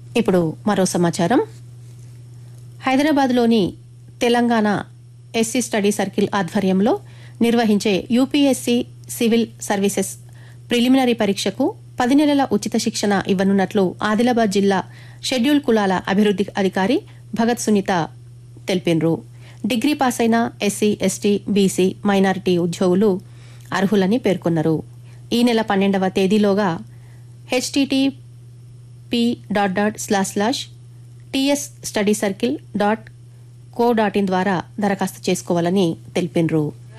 ఇప్పుడు మరో సమాచారం హైదరాబాద్లోని తెలంగాణ ఎస్సీ స్టడీ సర్కిల్ ఆధ్వర్యంలో నిర్వహించే యూపీఎస్సీ సివిల్ సర్వీసెస్ ప్రిలిమినరీ పరీక్షకు పది నెలల ఉచిత శిక్షణ ఇవ్వనున్నట్లు ఆదిలాబాద్ జిల్లా షెడ్యూల్ కులాల అభివృద్ది అధికారి భగత్ సునీత తెలిపినరు డిగ్రీ పాస్ అయిన ఎస్సీ ఎస్టీ బీసీ మైనారిటీ ఉద్యోగులు అర్హులని పేర్కొన్నారు ఈ నెల పన్నెండవ తేదీలోగా http dot dot slash slash TS study circle dot co dot in ద్వారా దరఖాస్తు చేసుకోవాలని తెలిపినరు